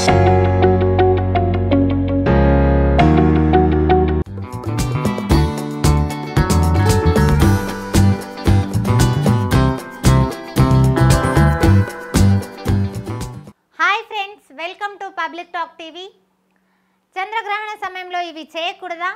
Hi friends welcome to public talk TV చంద్రగ్రహణ సమయంలో ఇవి చేయకూడదా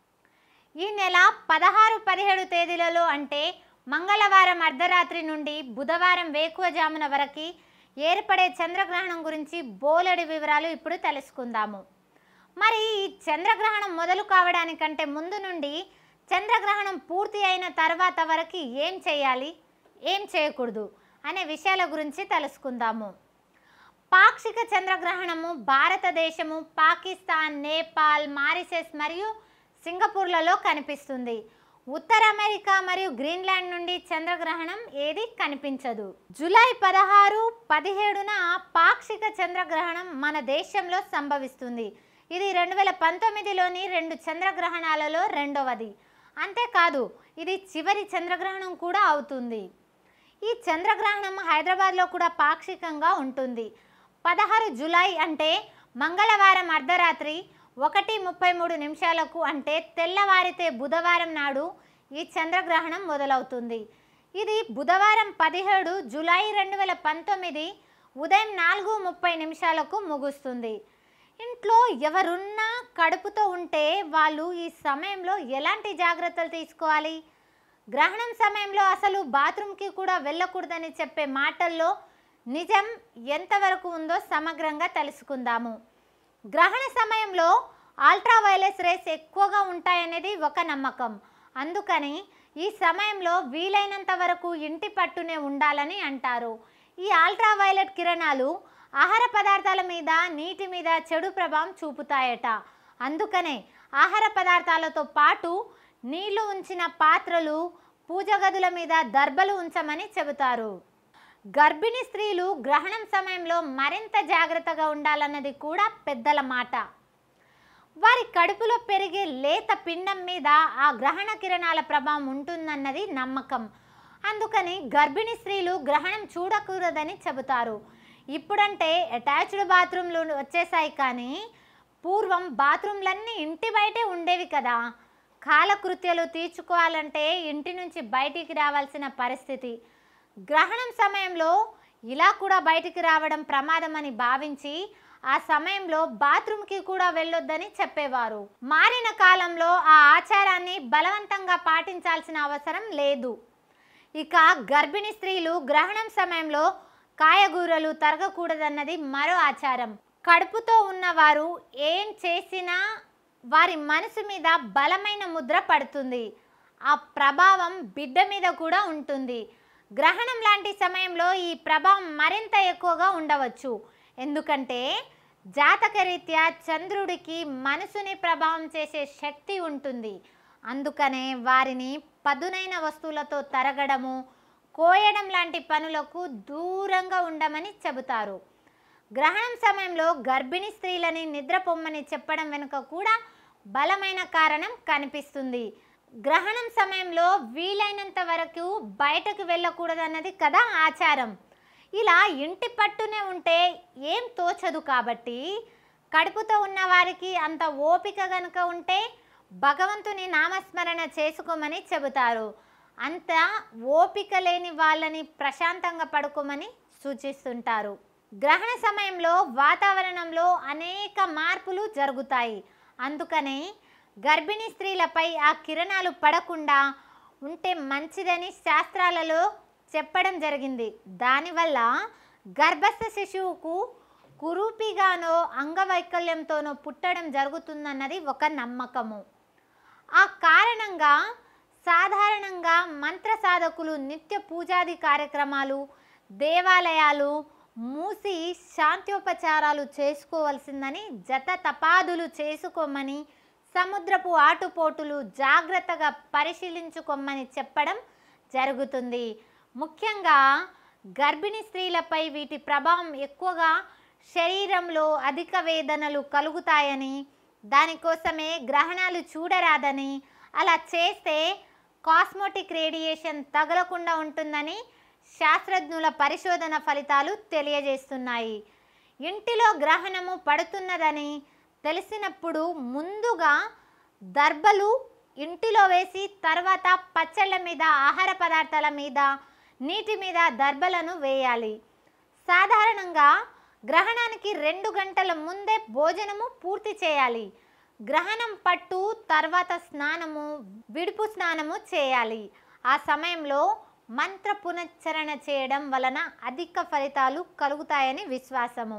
ఈ నెల పదహారు పదిహేడు తేదీలలో అంటే మంగళవారం అర్ధరాత్రి నుండి బుధవారం వేకువజామున వరకు ఏర్పడే చంద్రగ్రహణం గురించి బోలెడు వివరాలు ఇప్పుడు తెలుసుకుందాము మరి ఈ చంద్రగ్రహణం మొదలు కావడానికంటే ముందు నుండి చంద్రగ్రహణం పూర్తి అయిన తర్వాత వరకు ఏం చేయాలి ఏం చేయకూడదు అనే విషయాల గురించి తెలుసుకుందాము పాక్షిక చంద్రగ్రహణము భారతదేశము పాకిస్తాన్ నేపాల్ మారిషస్ మరియు సింగపూర్లలో కనిపిస్తుంది ఉత్తర అమెరికా మరియు గ్రీన్లాండ్ నుండి చంద్రగ్రహణం ఏది కనిపించదు జూలై పదహారు పదిహేడున పాక్షిక చంద్రగ్రహణం మన దేశంలో సంభవిస్తుంది ఇది రెండు వేల పంతొమ్మిదిలోని రెండు చంద్రగ్రహణాలలో రెండవది అంతేకాదు ఇది చివరి చంద్రగ్రహణం కూడా అవుతుంది ఈ చంద్రగ్రహణం హైదరాబాద్లో కూడా పాక్షికంగా ఉంటుంది పదహారు జూలై అంటే మంగళవారం అర్ధరాత్రి ఒకటి ముప్పై మూడు నిమిషాలకు అంటే తెల్లవారితే బుధవారం నాడు ఈ చంద్రగ్రహణం మొదలవుతుంది ఇది బుధవారం పదిహేడు జూలై రెండు వేల పంతొమ్మిది ఉదయం నాలుగు ముప్పై నిమిషాలకు ముగుస్తుంది ఇంట్లో ఎవరున్నా కడుపుతో ఉంటే వాళ్ళు ఈ సమయంలో ఎలాంటి జాగ్రత్తలు తీసుకోవాలి గ్రహణం సమయంలో అసలు బాత్రూమ్కి కూడా వెళ్ళకూడదని చెప్పే మాటల్లో నిజం ఎంతవరకు ఉందో సమగ్రంగా తెలుసుకుందాము గ్రహణ సమయంలో అల్ట్రా వైలెస్ రేస్ ఎక్కువగా ఉంటాయనేది ఒక నమ్మకం అందుకని ఈ సమయంలో వీలైనంత వరకు ఇంటి పట్టునే ఉండాలని అంటారు ఈ అల్ట్రా వైలెట్ కిరణాలు ఆహార పదార్థాల మీద నీటి మీద చెడు ప్రభావం చూపుతాయట అందుకనే ఆహార పదార్థాలతో పాటు నీళ్లు ఉంచిన పాత్రలు పూజ గదుల మీద దర్బలు ఉంచమని చెబుతారు గర్భిణీ స్త్రీలు గ్రహణం సమయంలో మరింత జాగ్రత్తగా ఉండాలన్నది కూడా పెద్దల మాట వారి కడుపులో పెరిగే లేత పిండం మీద ఆ గ్రహణ కిరణాల ప్రభావం ఉంటుందన్నది నమ్మకం అందుకని గర్భిణీ స్త్రీలు గ్రహణం చూడకూడదని చెబుతారు ఇప్పుడంటే అటాచ్డ్ బాత్రూమ్లు వచ్చేసాయి కానీ పూర్వం బాత్రూమ్లన్నీ ఇంటి బయటే ఉండేవి కదా కాలకృత్యాలు తీర్చుకోవాలంటే ఇంటి నుంచి బయటికి రావాల్సిన పరిస్థితి గ్రహణం సమయంలో ఇలా కూడా బయటికి రావడం ప్రమాదమని భావించి ఆ సమయంలో బాత్రూమ్కి కూడా వెళ్ళొద్దని చెప్పేవారు మారిన కాలంలో ఆ ఆచారాన్ని బలవంతంగా పాటించాల్సిన అవసరం లేదు ఇక గర్భిణీ స్త్రీలు గ్రహణం సమయంలో కాయగూరలు తరగకూడదన్నది మరో ఆచారం కడుపుతో ఉన్నవారు ఏం చేసినా వారి మనసు మీద బలమైన ముద్ర పడుతుంది ఆ ప్రభావం బిడ్డ మీద కూడా ఉంటుంది గ్రహణం లాంటి సమయంలో ఈ ప్రభావం మరింత ఎక్కువగా ఉండవచ్చు ఎందుకంటే జాతకరీత్యా చంద్రుడికి మనసుని ప్రభావం చేసే శక్తి ఉంటుంది అందుకనే వారిని పదునైన వస్తువులతో తరగడము కోయడం లాంటి పనులకు దూరంగా ఉండమని చెబుతారు గ్రహణం సమయంలో గర్భిణీ స్త్రీలని నిద్రపొమ్మని చెప్పడం వెనుక కూడా బలమైన కారణం కనిపిస్తుంది గ్రహణం సమయంలో వీలైనంత వరకు బయటకు వెళ్ళకూడదన్నది కదా ఆచారం ఇలా ఇంటి పట్టునే ఉంటే ఏం తోచదు కాబట్టి కడుపుతో ఉన్న వారికి అంత ఓపిక గనుక ఉంటే భగవంతుని నామస్మరణ చేసుకోమని చెబుతారు అంత ఓపిక లేని వాళ్ళని ప్రశాంతంగా పడుకోమని సూచిస్తుంటారు గ్రహణ సమయంలో వాతావరణంలో అనేక మార్పులు జరుగుతాయి అందుకనే గర్భిణీ స్త్రీలపై ఆ కిరణాలు పడకుండా ఉంటే మంచిదని శాస్త్రాలలో చెప్పడం జరిగింది దానివల్ల గర్భస్థ శిశువుకు కురూపిగానో అంగవైకల్యంతోనో పుట్టడం జరుగుతుందన్నది ఒక నమ్మకము ఆ కారణంగా సాధారణంగా మంత్ర సాధకులు నిత్య పూజాది కార్యక్రమాలు దేవాలయాలు మూసి శాంత్యోపచారాలు చేసుకోవలసిందని జత తపాదులు చేసుకోమని సముద్రపు ఆటుపోటులు జాగ్రత్తగా పరిశీలించుకోమని చెప్పడం జరుగుతుంది ముఖ్యంగా గర్భిణీ స్త్రీలపై వీటి ప్రభావం ఎక్కువగా శరీరంలో అధిక వేదనలు కలుగుతాయని దానికోసమే గ్రహణాలు చూడరాదని అలా చేస్తే కాస్మోటిక్ రేడియేషన్ తగలకుండా ఉంటుందని శాస్త్రజ్ఞుల పరిశోధన ఫలితాలు తెలియజేస్తున్నాయి ఇంటిలో గ్రహణము పడుతున్నదని తెలిసినప్పుడు ముందుగా దర్బలు ఇంటిలో వేసి తర్వాత పచ్చళ్ళ మీద ఆహార పదార్థాల మీద నీటి మీద దర్బలను వేయాలి సాధారణంగా గ్రహణానికి రెండు గంటల ముందే భోజనము పూర్తి చేయాలి గ్రహణం పట్టు తర్వాత స్నానము విడుపు స్నానము చేయాలి ఆ సమయంలో మంత్ర పునశ్చరణ చేయడం వలన అధిక ఫలితాలు కలుగుతాయని విశ్వాసము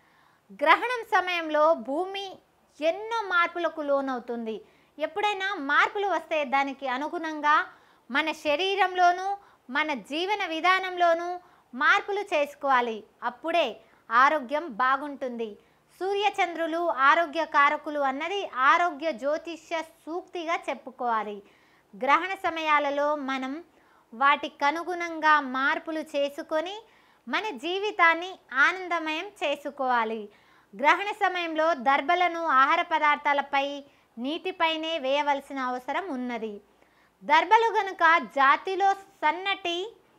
గ్రహణం సమయంలో భూమి ఎన్నో మార్పులకు లోనవుతుంది ఎప్పుడైనా మార్పులు వస్తే దానికి అనుగుణంగా మన శరీరంలోనూ మన జీవన విధానంలోనూ మార్పులు చేసుకోవాలి అప్పుడే ఆరోగ్యం బాగుంటుంది సూర్యచంద్రులు ఆరోగ్య కారకులు అన్నది ఆరోగ్య జ్యోతిష్య సూక్తిగా చెప్పుకోవాలి గ్రహణ సమయాలలో మనం వాటికి అనుగుణంగా మార్పులు చేసుకొని మన జీవితాన్ని ఆనందమయం చేసుకోవాలి గ్రహణ సమయంలో దర్బలను ఆహార పదార్థాలపై నీటిపైనే వేయవలసిన అవసరం ఉన్నది దర్బలు గనుక జాతిలో సన్నటి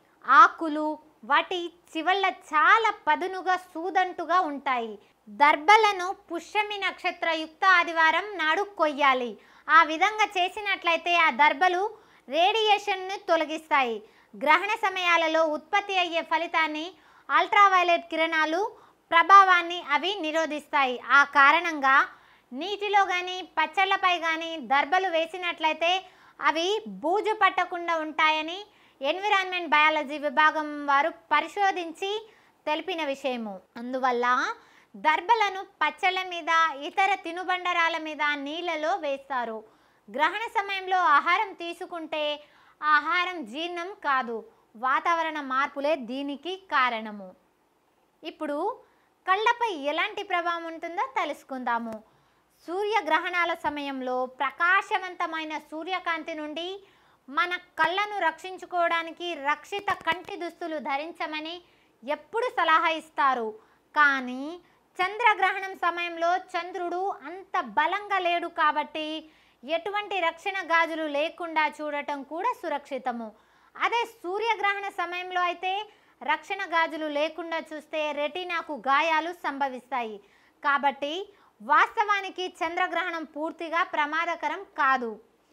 ఆకులు వాటి చివళ్ళ చాలా పదునుగా సూదంటుగా ఉంటాయి దర్బలను పుష్యమి నక్షత్ర యుక్త ఆదివారం నాడు కొయ్యాలి ఆ విధంగా చేసినట్లయితే ఆ దర్బలు రేడియేషన్ను తొలగిస్తాయి గ్రహణ సమయాలలో ఉత్పత్తి అయ్యే ఫలితాన్ని అల్ట్రావైలెట్ కిరణాలు ప్రభావాన్ని అవి నిరోధిస్తాయి ఆ కారణంగా నీటిలో కానీ పచ్చళ్ళపై కానీ దర్బలు వేసినట్లయితే అవి బూజు పట్టకుండా ఉంటాయని ఎన్విరాన్మెంట్ బయాలజీ విభాగం వారు పరిశోధించి తెలిపిన విషయము అందువల్ల దర్బలను పచ్చళ్ళ మీద ఇతర తినుబండరాల మీద నీళ్ళలో వేస్తారు గ్రహణ సమయంలో ఆహారం తీసుకుంటే ఆహారం జీర్ణం కాదు వాతావరణ మార్పులే దీనికి కారణము ఇప్పుడు కళ్ళపై ఎలాంటి ప్రభావం ఉంటుందో తెలుసుకుందాము సూర్యగ్రహణాల సమయంలో ప్రకాశవంతమైన సూర్యకాంతి నుండి మన కళ్ళను రక్షించుకోవడానికి రక్షిత కంటి దుస్తులు ధరించమని ఎప్పుడు సలహా ఇస్తారు కానీ చంద్రగ్రహణం సమయంలో చంద్రుడు అంత బలంగా లేడు కాబట్టి ఎటువంటి రక్షణ గాజులు లేకుండా చూడటం కూడా సురక్షితము అదే సూర్యగ్రహణ సమయంలో అయితే రక్షణ గాజులు లేకుండా చూస్తే రెటీనాకు గాయాలు సంభవిస్తాయి కాబట్టి వాస్తవానికి చంద్రగ్రహణం పూర్తిగా ప్రమాదకరం కాదు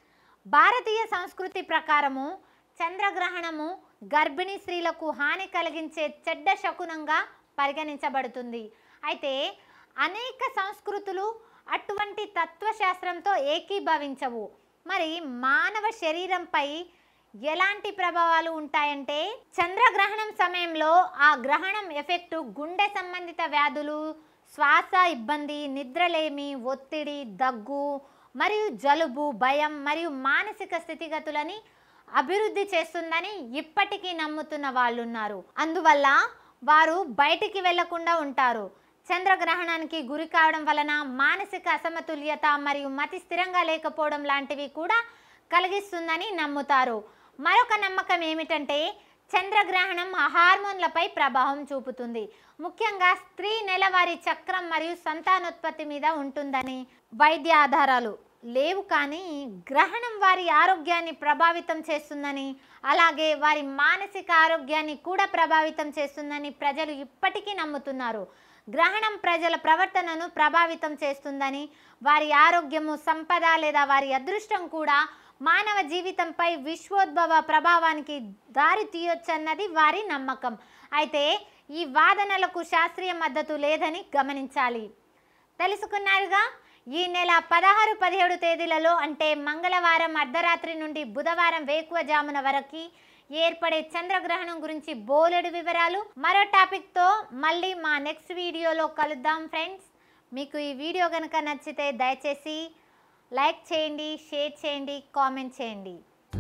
భారతీయ సంస్కృతి ప్రకారము చంద్రగ్రహణము గర్భిణీ స్త్రీలకు హాని కలిగించే చెడ్డ శకునంగా పరిగణించబడుతుంది అయితే అనేక సంస్కృతులు అటువంటి తత్వశాస్త్రంతో ఏకీభవించవు మరి మానవ శరీరంపై ఎలాంటి ప్రభావాలు ఉంటాయంటే చంద్రగ్రహణం సమయంలో ఆ గ్రహణం ఎఫెక్టు గుండె సంబంధిత వ్యాధులు శ్వాస ఇబ్బంది నిద్రలేమి ఒత్తిడి దగ్గు మరియు జలుబు భయం మరియు మానసిక స్థితిగతులని అభివృద్ధి చేస్తుందని ఇప్పటికీ నమ్ముతున్న వాళ్ళు ఉన్నారు అందువల్ల వారు బయటికి వెళ్లకుండా ఉంటారు చంద్రగ్రహణానికి గురి కావడం వలన మానసిక అసమతుల్యత మరియు మతి స్థిరంగా లేకపోవడం లాంటివి కూడా కలిగిస్తుందని నమ్ముతారు మరొక నమ్మకం ఏమిటంటే చంద్రగ్రహణం హార్మోన్లపై ప్రభావం చూపుతుంది ముఖ్యంగా స్త్రీ నెలవారీ చక్రం మరియు సంతానోత్పత్తి మీద ఉంటుందని వైద్య ఆధారాలు లేవు కానీ గ్రహణం వారి ఆరోగ్యాన్ని ప్రభావితం చేస్తుందని అలాగే వారి మానసిక ఆరోగ్యాన్ని కూడా ప్రభావితం చేస్తుందని ప్రజలు ఇప్పటికీ నమ్ముతున్నారు గ్రహణం ప్రజల ప్రవర్తనను ప్రభావితం చేస్తుందని వారి ఆరోగ్యము సంపద లేదా వారి అదృష్టం కూడా మానవ జీవితంపై విశ్వోద్భవ ప్రభావానికి దారి తీయొచ్చన్నది వారి నమ్మకం అయితే ఈ వాదనలకు శాస్త్రీయ మద్దతు లేదని గమనించాలి తెలుసుకున్నారుగా ఈ నెల పదహారు పదిహేడు తేదీలలో అంటే మంగళవారం అర్ధరాత్రి నుండి బుధవారం వేకువజామున వరకు ఏర్పడే చంద్రగ్రహణం గురించి బోలెడు వివరాలు మరో టాపిక్తో మళ్ళీ మా నెక్స్ట్ వీడియోలో కలుద్దాం ఫ్రెండ్స్ మీకు ఈ వీడియో కనుక నచ్చితే దయచేసి లైక్ చేయండి షేర్ చేయండి కామెంట్ చేయండి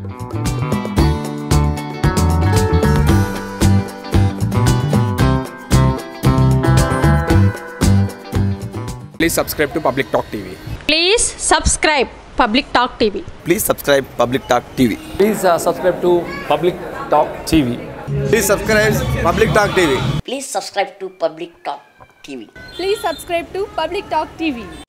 Please subscribe to Public Talk TV. Please subscribe Public Talk TV. Please subscribe Public Talk TV. Please uh, subscribe to Public Talk TV. Please subscribe Public Talk TV. Please subscribe to Public Talk TV. Please subscribe to Public Talk TV.